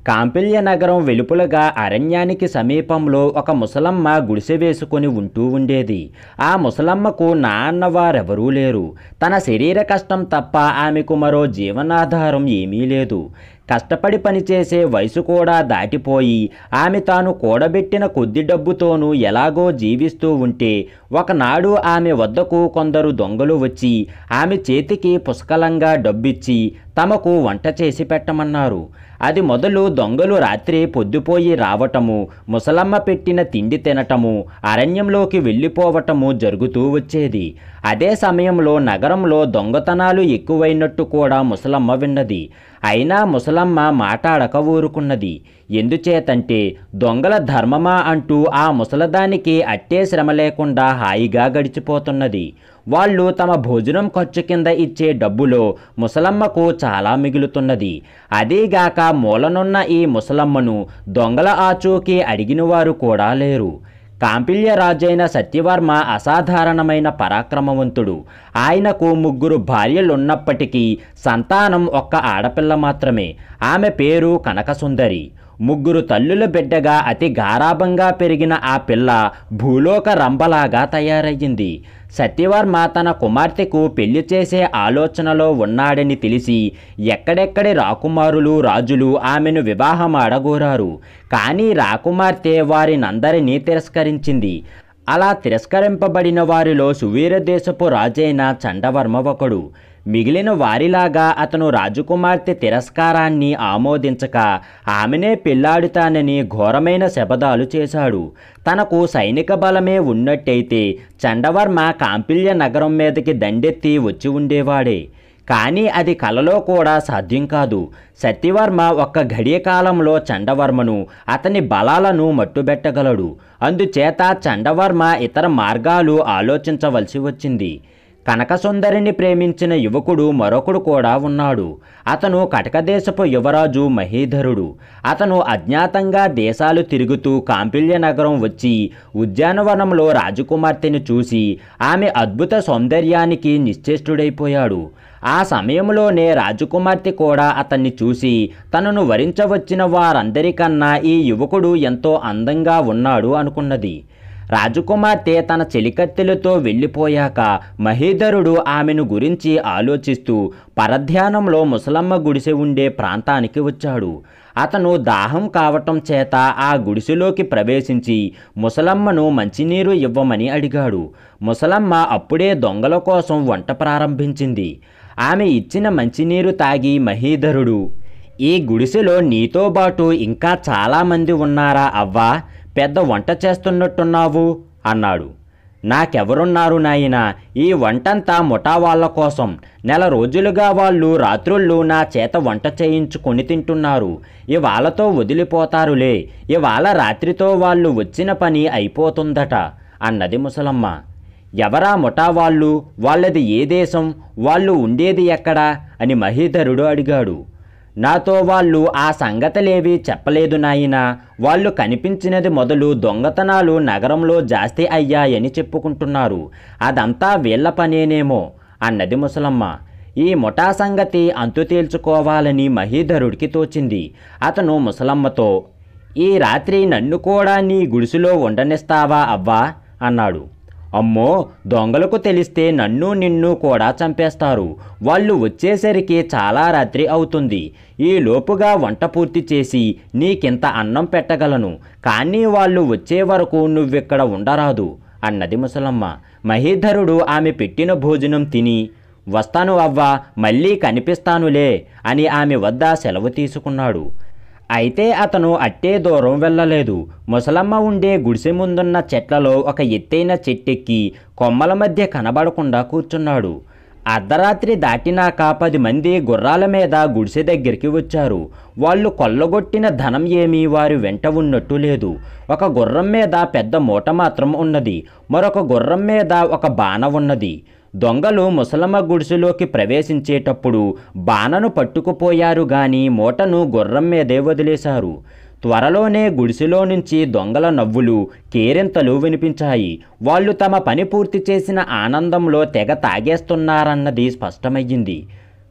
కాంపిల్య నగరం వెలుపలగా అరణ్యానికి సమీపంలో ఒక ముసలమ్మ గుడిసె వేసుకొని ఉంటూ ఉండేది ఆ ముసలమ్మకు నా అన్నవారెవరూ లేరు తన శరీర కష్టం తప్ప ఆమెకు మరో జీవనాధారం ఏమీ లేదు కష్టపడి పనిచేసే వయసు కూడా దాటిపోయి ఆమె తాను కూడబెట్టిన కొద్ది డబ్బుతోనూ ఎలాగో జీవిస్తూ ఉంటే ఒకనాడు ఆమె వద్దకు కొందరు దొంగలు వచ్చి ఆమె చేతికి పుష్కలంగా డబ్బిచ్చి తమకు వంట చేసి పెట్టమన్నారు అది మొదలు దొంగలు రాత్రి పొద్దుపోయి రావటము ముసలమ్మ పెట్టిన తిండి తినటము అరణ్యంలోకి వెళ్ళిపోవటము జరుగుతూ వచ్చేది అదే సమయంలో నగరంలో దొంగతనాలు ఎక్కువైనట్టు కూడా ముసలమ్మ విన్నది అయినా ముసలమ్మ మాటాడక ఊరుకున్నది ఎందుచేతంటే దొంగల ధర్మమా అంటూ ఆ ముసలదానికి అట్టే శ్రమ లేకుండా హాయిగా గడిచిపోతున్నది వాళ్ళు తమ భోజనం ఖర్చు కింద ఇచ్చే డబ్బులో ముసలమ్మకు చాలా మిగులుతున్నది అదీగాక మూలనున్న ఈ ముసలమ్మను దొంగల ఆచూకీ అడిగినవారు కూడా లేరు కాంపిల్య రాజైన సత్యవర్మ అసాధారణమైన పరాక్రమవంతుడు ఆయనకు ముగ్గురు భార్యలున్నప్పటికీ సంతానం ఒక్క ఆడపిల్ల మాత్రమే ఆమె పేరు కనకసుందరి ముగ్గురు తల్లుల బిడ్డగా అతి గారాభంగా పెరిగిన ఆ పిల్ల భూలోక రంభలాగా తయారయ్యింది సత్యవర్మ తన కుమార్తెకు పెళ్లి చేసే ఆలోచనలో ఉన్నాడని తెలిసి ఎక్కడెక్కడి రాకుమారులు రాజులు ఆమెను వివాహమాడగోరారు కానీ రాకుమార్తె వారినందరినీ తిరస్కరించింది అలా తిరస్కరింపబడిన వారిలో సువీర దేశపు రాజైన చండవర్మ ఒకడు మిగిలిన వారిలాగా అతను రాజకుమార్తె తిరస్కారాన్ని ఆమోదించక ఆమెనే పెళ్లాడుతానని ఘోరమైన శపథాలు చేశాడు తనకు సైనిక బలమే ఉన్నట్టయితే చండవర్మ కాంపిల్య నగరం మీదకి దండెత్తి వచ్చి ఉండేవాడే కానీ అది కలలో కూడా సాధ్యం కాదు సత్యవర్మ ఒక్క ఘడియ కాలంలో చండవర్మను అతని బలాలను మట్టుబెట్టగలడు అందుచేత చండవర్మ ఇతర మార్గాలు ఆలోచించవలసి వచ్చింది కనకసుందరిని ప్రేమించిన యువకుడు మరొకడు కూడా ఉన్నాడు అతను కటకదేశపు యువరాజు మహీధరుడు అతను అజ్ఞాతంగా దేశాలు తిరుగుతూ కాంపిల్య నగరం వచ్చి ఉద్యానవనంలో రాజకుమార్తెను చూసి ఆమె అద్భుత సౌందర్యానికి నిశ్చేష్టుడైపోయాడు ఆ సమయంలోనే రాజకుమార్తె కూడా అతన్ని చూసి తనను వరించవచ్చిన వారందరికన్నా ఈ యువకుడు ఎంతో అందంగా ఉన్నాడు అనుకున్నది రాజకుమార్తె తన చెలికత్తెలతో వెళ్ళిపోయాక మహీధరుడు ఆమెను గురించి ఆలోచిస్తూ పరధ్యానంలో ముసలమ్మ గుడిసె ఉండే ప్రాంతానికి వచ్చాడు అతను దాహం కావటం చేత ఆ గుడిసెలోకి ప్రవేశించి ముసలమ్మను మంచినీరు ఇవ్వమని అడిగాడు ముసలమ్మ అప్పుడే దొంగల కోసం వంట ప్రారంభించింది ఆమె ఇచ్చిన మంచినీరు తాగి మహీధరుడు ఈ గుడిసెలో నీతో పాటు ఇంకా చాలామంది ఉన్నారా అవ్వా పెద్ద వంట చేస్తున్నట్టున్నావు అన్నాడు నాకెవరున్నారు నాయనా ఈ వంటంతా ముఠా వాళ్ళ కోసం నెల రోజులుగా వాళ్ళు రాత్రుళ్ళు నా చేత వంట చేయించుకొని తింటున్నారు ఇవాళతో వదిలిపోతారులే ఇవాళ రాత్రితో వాళ్ళు వచ్చిన పని అయిపోతుందట అన్నది ముసలమ్మ ఎవరా ముఠా వాళ్ళు వాళ్ళది ఏ దేశం వాళ్ళు ఉండేది ఎక్కడా అని మహీధరుడు అడిగాడు నాతో వాళ్ళు ఆ సంగతులేవి చెప్పలేదు నాయనా వాళ్ళు కనిపించినది మొదలు దొంగతనాలు నగరంలో జాస్తి అయ్యాయని చెప్పుకుంటున్నారు అదంతా వీళ్ళ పనేనేమో అన్నది ముసలమ్మ ఈ ముఠా సంగతి అంతు తేల్చుకోవాలని మహీధరుడికి తోచింది అతను ముసలమ్మతో ఈ రాత్రి నన్ను కూడా నీ గుడిసెలో ఉండనిస్తావా అవ్వా అన్నాడు అమ్మో దొంగలకు తెలిస్తే నన్ను నిన్ను కూడా చంపేస్తారు వాళ్ళు వచ్చేసరికి చాలా రాత్రి అవుతుంది ఈ లోపుగా వంట పూర్తి చేసి నీకింత అన్నం పెట్టగలను కానీ వాళ్ళు వచ్చే వరకు నువ్విక్కడ ఉండరాదు అన్నది ముసలమ్మ మహీధరుడు ఆమె పెట్టిన భోజనం తిని వస్తాను అవ్వా మళ్ళీ కనిపిస్తానులే అని ఆమె వద్ద సెలవు తీసుకున్నాడు అయితే అతను అట్టే దూరం వెళ్ళలేదు ముసలమ్మ ఉండే గుడిసె ముందున్న చెట్లలో ఒక ఎత్తైన చెట్టెక్కి కొమ్మల మధ్య కనబడకుండా కూర్చున్నాడు అర్ధరాత్రి దాటినాక పది మంది గుర్రాల మీద గుడిసె దగ్గరికి వచ్చారు వాళ్ళు కొల్లగొట్టిన ధనం ఏమీ వారి వెంట ఉన్నట్టు లేదు ఒక గుర్రం మీద పెద్ద మూట మాత్రం ఉన్నది మరొక గుర్రం మీద ఒక బాణ ఉన్నది దొంగలు ముసలమ్మ గుడిసెలోకి ప్రవేశించేటప్పుడు బాణను పట్టుకుపోయారు గాని మూటను గుర్రం మీదే వదిలేశారు త్వరలోనే గుడిసెలో నుంచి దొంగల నవ్వులు కేరింతలు వినిపించాయి వాళ్ళు తమ పని పూర్తి చేసిన ఆనందంలో తెగ తాగేస్తున్నారన్నది స్పష్టమయ్యింది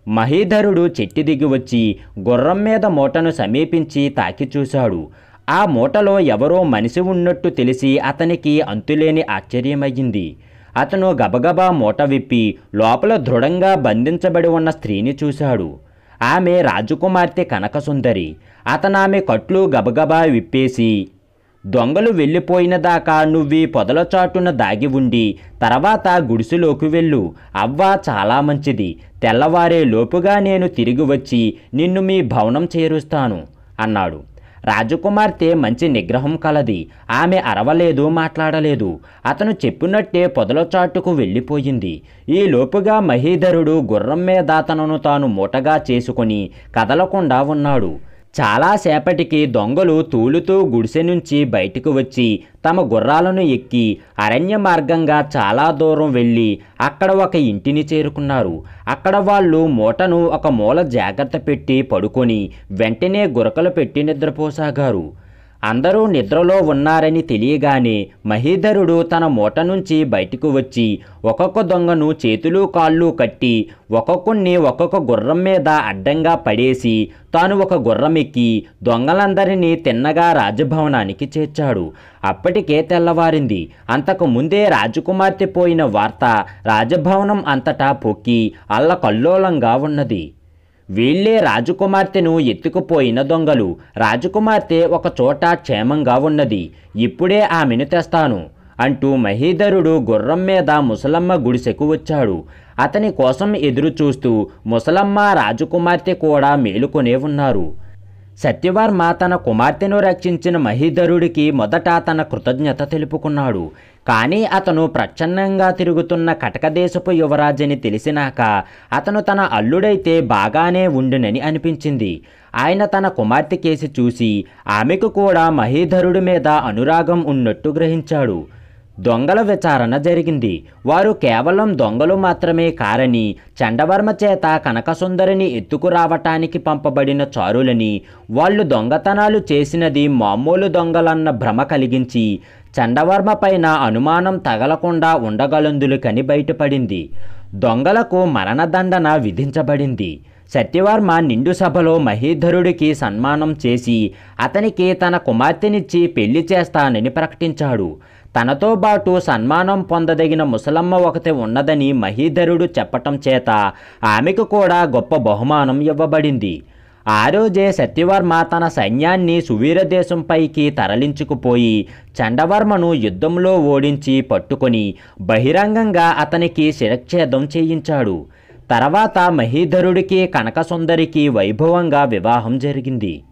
మహీధరుడు చెట్టు దిగి వచ్చి గుర్రం మీద మూటను సమీపించి తాకి చూశాడు ఆ మూటలో ఎవరో మనిషి ఉన్నట్టు తెలిసి అతనికి అంతులేని ఆశ్చర్యమయ్యింది అతను గబగబా మూట విప్పి లోపల దృఢంగా బంధించబడి ఉన్న స్త్రీని చూశాడు ఆమె రాజకుమార్తె కనకసుందరి అతను ఆమె కట్లు గబగబా విప్పేసి దొంగలు వెళ్ళిపోయిన దాకా నువ్వీ పొదల చాటున దాగి ఉండి తర్వాత గుడిసెలోకి వెళ్ళు అవ్వ చాలా మంచిది తెల్లవారే లోపుగా నేను తిరిగి వచ్చి నిన్ను మీ భవనం చేరుస్తాను అన్నాడు రాజకుమార్తె మంచి నిగ్రహం కలది ఆమె అరవలేదు మాట్లాడలేదు అతను చెప్పినట్టే పొదల చాటుకు వెళ్ళిపోయింది ఈ లోపుగా మహీధరుడు గుర్రం మీద తనను తాను మూటగా చేసుకుని కదలకుండా ఉన్నాడు చాలాసేపటికి దొంగలు తూలుతూ గుడిసె నుంచి బయటకు వచ్చి తమ గుర్రాలను ఎక్కి అరణ్య మార్గంగా చాలా దూరం వెళ్ళి అక్కడ ఒక ఇంటిని చేరుకున్నారు అక్కడ వాళ్ళు మూటను ఒక మూల జాగ్రత్త పెట్టి పడుకొని వెంటనే గురకలు పెట్టి నిద్రపోసాగారు అందరూ నిద్రలో ఉన్నారని తెలియగానే మహీధరుడు తన మూట నుంచి బయటకు వచ్చి ఒక్కొక్క దొంగను చేతులు కాళ్ళు కట్టి ఒక్కొక్కడిని ఒక్కొక్క గుర్రం మీద అడ్డంగా పడేసి తాను ఒక గుర్రం ఎక్కి దొంగలందరినీ తిన్నగా రాజభవనానికి చేర్చాడు అప్పటికే తెల్లవారింది అంతకు ముందే రాజకుమార్తె పోయిన వార్త రాజభవనం అంతటా పొక్కి అల్లకల్లోలంగా ఉన్నది వీళ్ళే రాజకుమార్తెను ఎత్తుకుపోయిన దొంగలు రాజకుమార్తె ఒక చోట క్షేమంగా ఉన్నది ఇప్పుడే ఆమెను తెస్తాను అంటూ మహీధరుడు గుర్రం మీద ముసలమ్మ గుడిసెకు వచ్చాడు అతని కోసం ఎదురు చూస్తూ ముసలమ్మ రాజకుమార్తె కూడా మేలుకొనే ఉన్నారు సత్యవర్మ తన కుమార్తెను రక్షించిన మహీధరుడికి మొదట తన కృతజ్ఞత తెలుపుకున్నాడు కానీ అతను ప్రచ్ఛన్నంగా తిరుగుతున్న కటకదేశపు యువరాజని తెలిసినాక అతను తన అల్లుడైతే బాగానే ఉండునని అనిపించింది ఆయన తన కుమార్తె కేసి చూసి ఆమెకు కూడా మహీధరుడి మీద అనురాగం ఉన్నట్టు గ్రహించాడు దొంగల విచారణ జరిగింది వారు కేవలం దొంగలు మాత్రమే కారని చండవర్మ చేత కనకసుందరిని ఎత్తుకురావటానికి పంపబడిన చారులని వాళ్ళు దొంగతనాలు చేసినది మామూలు దొంగలన్న భ్రమ కలిగించి చండవర్మ పైన అనుమానం తగలకుండా ఉండగలందులు కని బయటపడింది దొంగలకు మరణదండన విధించబడింది సత్యవర్మ నిండు సభలో మహీధరుడికి సన్మానం చేసి అతనికి తన కుమార్తెనిచ్చి పెళ్లి చేస్తానని ప్రకటించాడు తనతో పాటు సన్మానం పొందదగిన ముసలమ్మ ఒకటి ఉన్నదని మహీధరుడు చెప్పటం చేత ఆమెకు కూడా గొప్ప బహుమానం ఇవ్వబడింది ఆ రోజే సత్యవర్మ తన సైన్యాన్ని సువీరదేశంపైకి తరలించుకుపోయి చండవర్మను యుద్ధంలో ఓడించి పట్టుకొని బహిరంగంగా అతనికి శిరచ్ఛేదం చేయించాడు తర్వాత మహీధరుడికి కనకసుందరికి వైభవంగా వివాహం జరిగింది